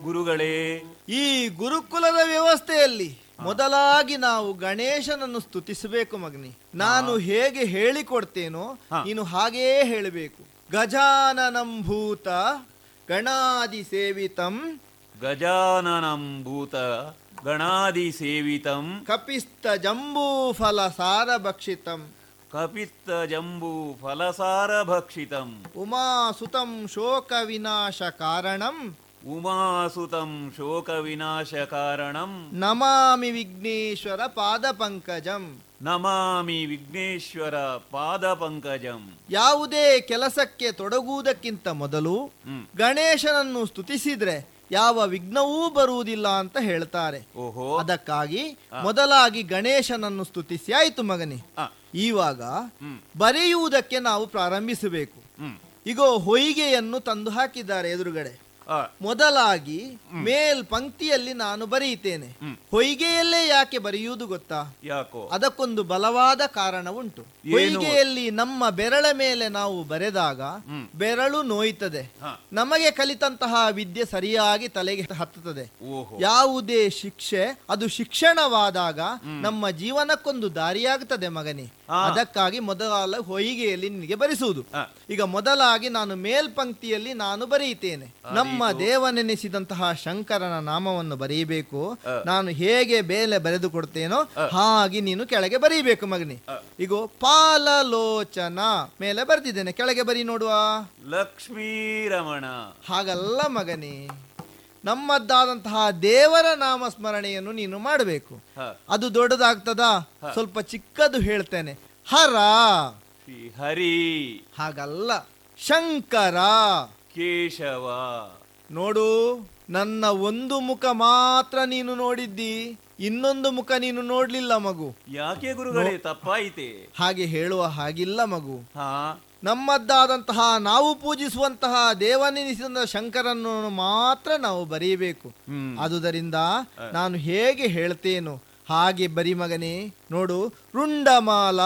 ಗುರುಗಳೇ ಈ ಗುರುಕುಲದ ವ್ಯವಸ್ಥೆಯಲ್ಲಿ ಮೊದಲಾಗಿ ನಾವು ಗಣೇಶನನ್ನು ಸ್ತುತಿಸಬೇಕು ಮಗನಿ ನಾನು ಹೇಗೆ ಹೇಳಿಕೊಡ್ತೇನೋ ಹಾ. ನೀನು ಹಾಗೇ ಹೇಳಬೇಕು ಗಜಾನನಂ ಭೂತ ಗಣಾದಿ ಸೇವಿತಂ ಗಜಾನನಂ ಭೂತ ಗಣಾದಿ ಸೇವಿತಂ ಕಪಿಸ್ತ ಜಂಬೂ ಫಲ ಸಾರ ಭಕ್ಷಿತಂ ಕಪಿತ್ತ ಜಂಬೂ ಫಲಸಾರ ಭಕ್ಷಿತಂ ಉಮಾಸುತಂ ಶೋಕ ವಿನಾಶ ಕಾರಣಂ ಉಮಾಸುತಂ ಶೋಕ ವಿನಾಶ ಕಾರಣಂ ನಮಾಮಿ ವಿಘ್ನೇಶ್ವರ ಪಾದ ಪಂಕಜಂ ನಮಾಮಿ ವಿಘ್ನೇಶ್ವರ ಪಾದ ಪಂಕಜಂ ಯಾವುದೇ ಕೆಲಸಕ್ಕೆ ತೊಡಗುವುದಕ್ಕಿಂತ ಮೊದಲು ಹ್ಮ್ ಗಣೇಶನನ್ನು ಸ್ತುತಿಸಿದ್ರೆ ಯಾವ ವಿಘ್ನವೂ ಬರುವುದಿಲ್ಲ ಅಂತ ಹೇಳ್ತಾರೆ ಓಹೋ ಅದಕ್ಕಾಗಿ ಮೊದಲಾಗಿ ಗಣೇಶನನ್ನು ಸ್ತುತಿಸಿ ಆಯ್ತು ಮಗನಿ ಆ, ಇವಾಗ ಹ್ಮ್ ಬರೆಯುವುದಕ್ಕೆ ನಾವು ಪ್ರಾರಂಭಿಸಬೇಕು ಹ್ಮ್ ಈಗ ಹೊಯ್ಗೆಯನ್ನು ತಂದು ಹಾಕಿದ್ದಾರೆ ಎದುರುಗಡೆ ಆ, ಮೊದಲಾಗಿ ಮೇಲ್ ಪಂಕ್ತಿಯಲ್ಲಿ ನಾನು ಬರೆಯುತ್ತೇನೆ ಹ್ಮ್. ಹೊಯ್ಗೆಯಲ್ಲೇ ಯಾಕೆ ಬರೆಯುವುದು ಗೊತ್ತಾ ಯಾಕೋ ಅದಕ್ಕೊಂದು ಬಲವಾದ ಕಾರಣ ಉಂಟು ಏನು? ಹೊಯ್ಗೆಯಲ್ಲಿ ನಮ್ಮ ಬೆರಳ ಮೇಲೆ ನಾವು ಬರೆದಾಗ ಹ್ಮ್. ಬೆರಳು ನೋಯ್ತದೆ ಹ. ನಮಗೆ ಕಲಿತಂತಹ ವಿದ್ಯೆ ಸರಿಯಾಗಿ ತಲೆಗೆ ಹತ್ತುತ್ತದೆ ಓಹೋ ಯಾವುದೇ ಶಿಕ್ಷೆ ಅದು ಶಿಕ್ಷಣವಾದಾಗ ನಮ್ಮ ಜೀವನಕ್ಕೊಂದು ದಾರಿಯಾಗುತ್ತದೆ ಮಗನಿ ಆ. ಅದಕ್ಕಾಗಿ ಮೊದಲ ಹೊಯ್ಗೆಯಲ್ಲಿ ನಿನಗೆ ಬರೆಸುವುದು ಆ. ಈಗ ಮೊದಲಾಗಿ ನಾನು ಮೇಲ್ಪಂಕ್ತಿಯಲ್ಲಿ ನಾನು ಬರೆಯುತ್ತೇನೆ ನಮ್ಮ ದೇವನೆನಿಸಿದಂತಹ ಶಂಕರನ ನಾಮವನ್ನು ಬರೆಯಬೇಕು ಆ. ನಾನು ಹೇಗೆ ಬೇಲೆ ಬರೆದು ಕೊಡ್ತೇನೋ ಆ. ಹಾಗೆ ನೀನು ಕೆಳಗೆ ಬರೀಬೇಕು ಮಗನಿ ಆ. ಈಗ ಪಾಲಲೋಚನ ಮೇಲೆ ಬರೆದಿದ್ದೇನೆ ಕೆಳಗೆ ಬರಿ ನೋಡುವ ಲಕ್ಷ್ಮೀ ರಮಣ ಹಾಗಲ್ಲ ಮಗನಿ ನಮ್ಮದ್ದಾದಂತಹ ದೇವರ ನಾಮಸ್ಮರಣೆಯನ್ನು ನೀನು ಮಾಡಬೇಕು ಹ, ಅದು ದೊಡ್ಡದಾಗ್ತದಾ ಸ್ವಲ್ಪ ಚಿಕ್ಕದು ಹೇಳ್ತೇನೆ ಹರ ಶ್ರೀ ಹರಿ ಹಾಗಲ್ಲ ಶಂಕರ ಕೇಶವ ನೋಡು ನನ್ನ ಒಂದು ಮುಖ ಮಾತ್ರ ನೀನು ನೋಡಿದ್ದಿ ಇನ್ನೊಂದು ಮುಖ ನೀನು ನೋಡ್ಲಿಲ್ಲ ಮಗು ಯಾಕೆ ಗುರುಗಳೇ ತಪ್ಪಾಯಿತೆ ಹಾಗೆ ಹೇಳುವ ಹಾಗಿಲ್ಲ ಮಗು ಹಾ ನಮ್ಮದ್ದಾದಂತಹ ನಾವು ಪೂಜಿಸುವಂತಹ ದೇವನೆನಿಸಿದ ಶಂಕರನ್ನು ಮಾತ್ರ ನಾವು ಬರೆಯಬೇಕು ಹ್ಮ್ ಆದುದರಿಂದ ನಾನು ಹೇಗೆ ಹೇಳ್ತೇನೋ ಹಾಗೆ ಬರಿ ಮಗನೇ ನೋಡು ರುಂಡಮಾಲ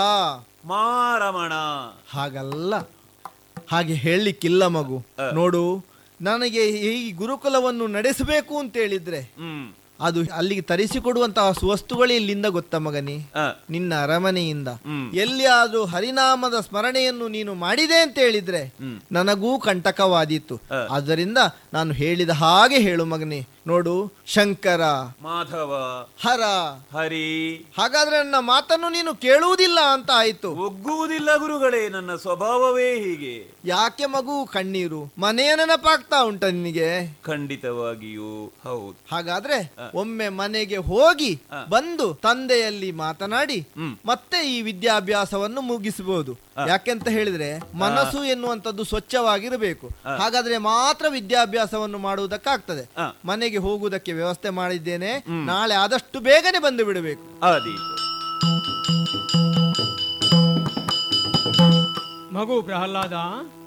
ಮಾರಮಣ ಹಾಗಲ್ಲ ಹಾಗೆ ಹೇಳಲಿಕ್ಕಿಲ್ಲ ಮಗು ನೋಡು ನನಗೆ ಈ ಗುರುಕುಲವನ್ನು ನಡೆಸಬೇಕು ಅಂತ ಹೇಳಿದ್ರೆ ಹ್ಮ್ ಅದು ಅಲ್ಲಿಗೆ ತರಿಸಿಕೊಡುವಂತಹ ಸುವಸ್ತುಗಳೇ ಇಲ್ಲಿಂದ ಗೊತ್ತ ಮಗನಿ ಆ, ನಿನ್ನ ಅರಮನೆಯಿಂದ ಹ್ಮ್ ಎಲ್ಲಿಯಾದ್ರೂ ಹರಿನಾಮದ ಸ್ಮರಣೆಯನ್ನು ನೀನು ಮಾಡಿದೆ ಅಂತ ಹೇಳಿದ್ರೆ ಹ್ಮ್ ನನಗೂ ಕಂಟಕವಾದೀತು ಹ. ಆದ್ದರಿಂದ ನಾನು ಹೇಳಿದ ಹಾಗೆ ಹೇಳು ಮಗನೇ ನೋಡು ಶಂಕರ ಮಾಧವ ಹರ ಹರಿ ಹಾಗಾದ್ರೆ ನನ್ನ ಮಾತನ್ನು ನೀನು ಕೇಳುವುದಿಲ್ಲ ಅಂತ ಆಯ್ತು ಒಗ್ಗುವುದಿಲ್ಲ ಗುರುಗಳೇ ನನ್ನ ಸ್ವಭಾವವೇ ಹೀಗೆ ಯಾಕೆ ಮಗು ಕಣ್ಣೀರು ಮನೆಯ ನೆನಪಾಗ್ತಾ ಉಂಟ ನಿನಗೆ ಖಂಡಿತವಾಗಿಯೂ ಹೌದು ಹಾಗಾದ್ರೆ ಒಮ್ಮೆ ಮನೆಗೆ ಹೋಗಿ ಬಂದು ತಂದೆಯಲ್ಲಿ ಮಾತನಾಡಿ ಹ್ಮ್. ಮತ್ತೆ ಈ ವಿದ್ಯಾಭ್ಯಾಸವನ್ನು ಮುಗಿಸಬಹುದು ಯಾಕೆಂತ ಹೇಳಿದ್ರೆ ಮನಸ್ಸು ಎನ್ನುವಂಥದ್ದು ಸ್ವಚ್ಛವಾಗಿರಬೇಕು ಹಾಗಾದ್ರೆ ಮಾತ್ರ ವಿದ್ಯಾಭ್ಯಾಸವನ್ನು ಮಾಡುವುದಕ್ಕಾಗ್ತದೆ ಆ. ಮನೆಗೆ ಹೋಗುವುದಕ್ಕೆ ವ್ಯವಸ್ಥೆ ಮಾಡಿದ್ದೇನೆ ನಾಳೆ ಆದಷ್ಟು ಬೇಗನೆ ಬಂದು ಬಿಡಬೇಕು ಆದೀತು ಮಗು ಪ್ರಹ್ಲಾದ